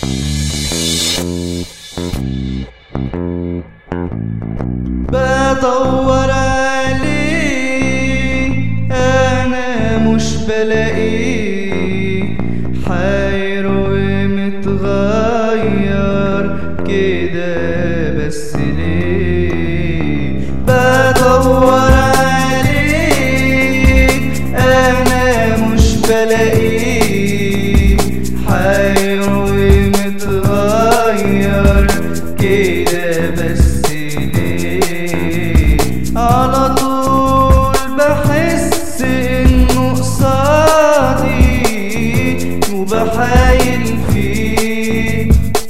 بدور عليه انا مش بلاقيه حير ومتغير كده بس ليه بدور عليه انا مش بلاقيه حير ومتغير كده بس ليه على طول بحس انه قصادي وبحايل فيه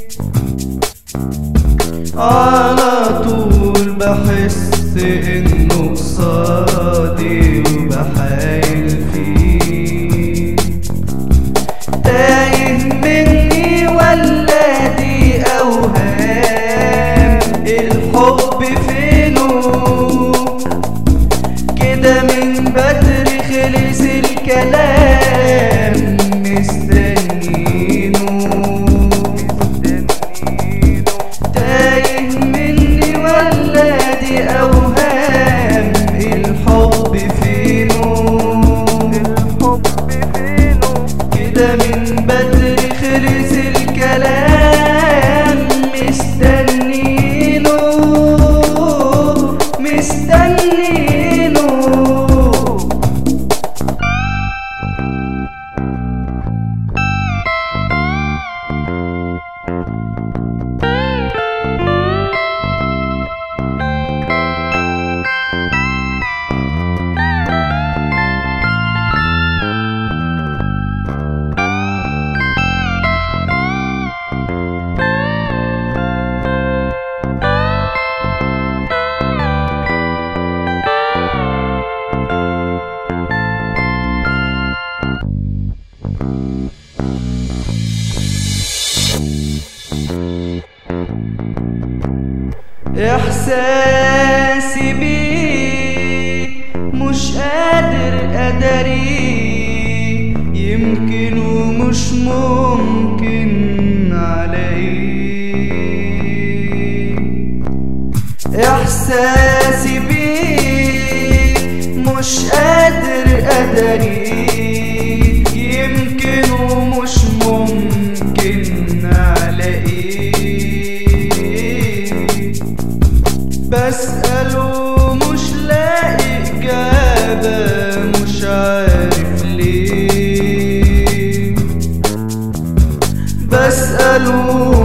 على طول بحس انه قصادي وبحايل فيه تايه مني ولا دي اوهام الحب فينه كده من بدري خلص الكلام مستنينه تايه مني ولا دي اوهام الحب فينه الحب فينه كده من بدري خلص الكلام مستنينه مستنينه احساسي بيه مش قادر اداريه يمكن ومش ممكن عليه احساسي بيه مش قادر اداريه يمكن ومش ممكن عليه بسأله مش لاقي إجابة مش عارف ليه بسأله